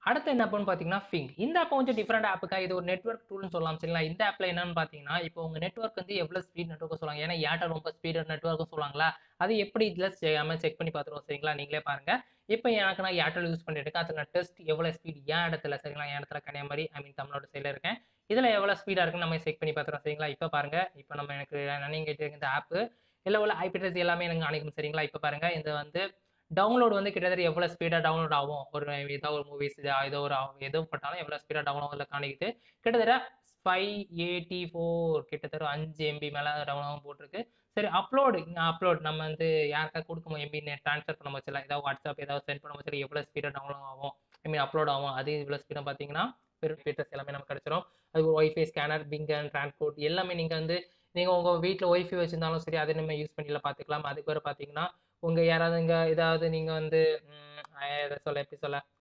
அடுத்து என்ன ஆப்னு பார்த்தீங்கன்னா ஃபிங் இந்த ஆப் கொஞ்சம் டிஃப்ரெண்ட் ஆப்புக்கா இது ஒரு நெட்வொர்க் டூல்னு சொல்லலாம் சரிங்களா இந்த ஆப்ல என்னன்னு பார்த்தீங்கன்னா இப்போ உங்க நெட்வொர்க் வந்து எவ்வளவு ஸ்பீட் நெட்வொர்க் சொல்லுவாங்க ஏன்னா ஏர்டெல் ரொம்ப ஸ்பீட் நெட்வொர்க் சொல்லுவாங்களா அது எப்படி இதுல செய்யாம செக் பண்ணி பார்த்துருவோம் சரிங்களா நீங்களே பாருங்க இப்போ எனக்கு நான் ஏர்டெல் யூஸ் பண்ணிட்டு இருக்கேன் அது நான் டெஸ்ட் எவ்வளவு ஸ்பீட் ஏன் இடத்துல சரிங்களா என் இடத்துல கன்னியாகுமரி ஐ மீன் தமிழ்நாடு சைடில் இருக்கேன் இதுல எவ்வளவு ஸ்பீடா இருக்குன்னு நம்ம செக் பண்ணி பார்த்துருவோம் சரிங்களா இப்போ பாருங்க இப்போ நம்ம எனக்கு ரன்னிங் இந்த ஆப் இல்லை உள்ள ஐபி அட்ரஸ் எல்லாமே எனக்கு காணிக்கும் சரிங்களா இப்போ பாருங்க இது வந்து டவுன்லோட் வந்து கிட்டத்தட்ட எவ்வளோ ஸ்பீடாக டவுன்லோட் ஆகும் ஒரு ஏதோ ஒரு மூவிஸ் ஏதோ ஒரு எது போட்டாலும் எவ்வளோ ஸ்பீடாக டவுன்லோட் காணிக்குது கிட்டத்தட்ட ஃபைவ் எயிட்டி ஃபோர் கிட்டத்தட்ட அஞ்சு எம்பி மேலே டவுன்லோட் போட்டிருக்கு சரி அப்லோடு அப்லோட் நம்ம வந்து யாருக்கா கொடுக்கும் எம்பி ட்ரான்ஸ்ஃபர் பண்ண வச்சல ஏதாவது வாட்ஸ்அப் ஏதாவது சென்ட் பண்ண வச்சல எவ்வளோ ஸ்பீடாக டவுன்லோட் ஆகும் ஐ மீன் அப்லோட் ஆகும் அது இவ்வளோ ஸ்பீடாக பார்த்தீங்கன்னா பெரும் ஃபீச்சர்ஸ் எல்லாமே நமக்கு கிடச்சிரும் அது ஒரு ஒய்ஃபை ஸ்கேனர் பிங்கன் டிரான்ஸ்போர்ட் எல்லாமே நீங்கள் வந்து நீங்கள் உங்கள் வீட்டில் ஒய்ஃபை வச்சிருந்தாலும் சரி அதை நம்ம யூஸ் பண்ணியில் பார்த்துக்கலாம் அதுக்கு வேறு பார்த்தீங்கன்னா உங்கள் யாராவது இங்கே ஏதாவது நீங்கள் வந்து எதை சொல்ல எப்படி சொல்ல